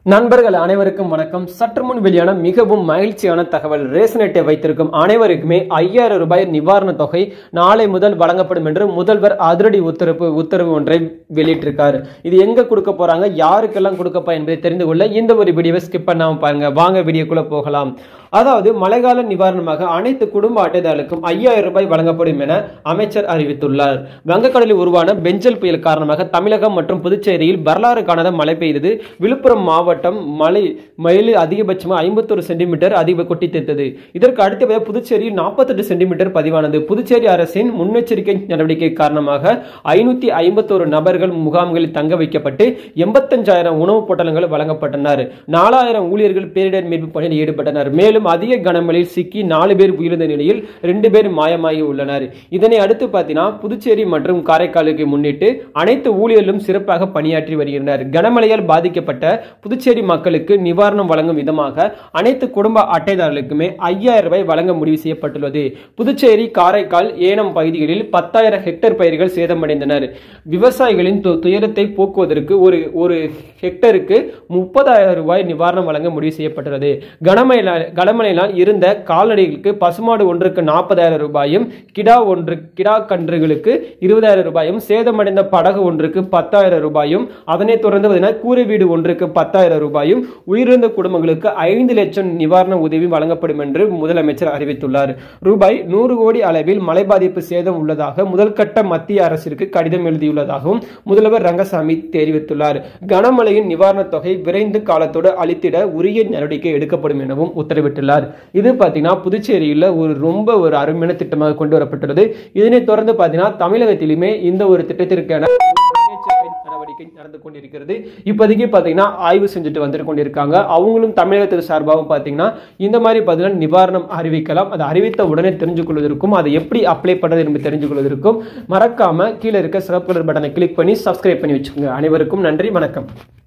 நண்பர்கள் அனைவருக்கும் வணக்கம் சற்று முன் வெளியான மிகவும் மகிழ்ச்சியான தகவல் ரேஷன் அட்டை வைத்திருக்கும் அனைவருக்குமே ஐயாயிரம் ரூபாய் நிவாரண தொகை நாளை முதல் வழங்கப்படும் என்று முதல்வர் அதிரடி உத்தரவு உத்தரவு ஒன்றை வெளியிட்டிருக்காரு இது எங்க கொடுக்க போறாங்க யாருக்கெல்லாம் கொடுக்கப்பா என்பதை தெரிந்து கொள்ள இந்த ஒரு வீடியோவை ஸ்கிப் பண்ணாம பாருங்க வாங்க வீடியோக்குள்ள போகலாம் அதாவது மழைக்கால நிவாரணமாக அனைத்து குடும்ப அட்டைதாரர்களுக்கும் ஐயாயிரம் ரூபாய் வழங்கப்படும் என அமைச்சர் அறிவித்துள்ளார் வங்கக்கடலில் உருவான பெஞ்சல் புயல் காரணமாக தமிழகம் மற்றும் புதுச்சேரியில் வரலாறு காணாத மழை பெய்தது விழுப்புரம் மாவட்டம் மழை மழையில் அதிகபட்சமாக ஐம்பத்தொரு சென்டிமீட்டர் அதிக கொட்டி தீர்த்தது இதற்கு அடுத்தபடியாக புதுச்சேரியில் நாற்பத்தெட்டு சென்டிமீட்டர் பதிவானது புதுச்சேரி அரசின் முன்னெச்சரிக்கை நடவடிக்கை காரணமாக ஐநூத்தி ஐம்பத்தோரு நபர்கள் முகாம்களில் தங்க வைக்கப்பட்டு எண்பத்தஞ்சாயிரம் உணவுப் பொட்டலங்கள் வழங்கப்பட்டனர் நாலாயிரம் ஊழியர்கள் பேரிடர் மீட்பு பணியில் ஈடுபட்டனர் மேலும் அதிக கனமழையில் சிக்கி நாலு பேர் உயிரிழந்த நிலையில் ரெண்டு பேர் மாயமாகி உள்ளனர் இதனை அடுத்து பார்த்தீங்கன்னா புதுச்சேரி மற்றும் காரைக்காலுக்கு முன்னிட்டு அனைத்து ஊழியர்களும் சிறப்பாக பணியாற்றி வருகின்றனர் கனமழையால் பாதிக்கப்பட்ட புதுச்சேரி மக்களுக்கு நிவாரணம் வழங்கும் விதமாக அனைத்து குடும்ப அட்டைதாரர்களுக்குமே ஐயாயிரம் ரூபாய் வழங்க முடிவு செய்யப்பட்டுள்ளது புதுச்சேரி காரைக்கால் ஏனம் பகுதிகளில் பத்தாயிரம் ஹெக்டேர் பயிர்கள் சேதமடைந்தனர் விவசாயிகளின் து- துயரத்தை போக்குவதற்கு ஒரு ஒரு ஹெக்டருக்கு முப்பதாயிரம் ரூபாய் நிவாரணம் வழங்க முடிவு செய்யப்பட்டுள்ளது கனமழையால் கனமழையினால் இருந்த கால்நடைகளுக்கு பசுமாடு ஒன்றுக்கு நாற்பதாயிரம் ரூபாயும் கிடா ஒன்று கிடா கன்றுகளுக்கு இருபதாயிரம் ரூபாயும் சேதமடைந்த படகு ஒன்றுக்கு பத்தாயிரம் ரூபாயும் அதனைத் தொடர்ந்து பார்த்தீங்கன்னா கூரை வீடு ஒன்றுக்கு பத்தாயிரம் ரூபாயும் உயிரிழந்த குடும்பங்களுக்கு ஐந்து லட்சம் நிவாரண உதவி வழங்கப்படும் என்று முதலமைச்சர் அறிவித்துள்ளார் ரூபாய் நூறு கோடி அளவில் மழை பாதிப்பு சேதம் உள்ளதாக முதல்கட்ட மத்திய அரசிற்கு கடிதம் எழுதியுள்ளதாகவும் முதல்வர் ரங்கசாமி தெரிவித்துள்ளார் கனமழையின் நிவாரணத் தொகை விரைந்து காலத்தோடு அளித்திட உரிய நடவடிக்கை எடுக்கப்படும் எனவும் உத்தரவிட்டுள்ளார் இது பார்த்தீங்கன்னா புதுச்சேரியில் ஒரு ரொம்ப ஒரு அருமையான திட்டமாக கொண்டு வரப்பட்டுள்ளது இதனைத் தொடர்ந்து பார்த்தீங்கன்னா தமிழகத்திலுமே இந்த ஒரு திட்டத்திற்கான முன்னெச்சரிக்கை நடவடிக்கை நடந்து கொண்டிருக்கிறது இப்போதைக்கு பார்த்தீங்கன்னா ஆய்வு செஞ்சுட்டு வந்துட்டு கொண்டிருக்காங்க அவங்களும் தமிழகத்திற்கு சார்பாகவும் பார்த்தீங்கன்னா இந்த மாதிரி பார்த்தீங்கன்னா நிவாரணம் அறிவிக்கலாம் அதை அறிவித்த உடனே தெரிஞ்சு கொள்வதற்கும் அதை எப்படி அப்ளை பண்ணுறது என்பது தெரிஞ்சு கொள்வதற்கும் மறக்காம கீழே இருக்க சிறப்பு பட்டனை கிளிக் பண்ணி சப்ஸ்கிரைப் பண்ணி வச்சுக்கோங்க அனைவருக்கும் நன்றி வணக்கம்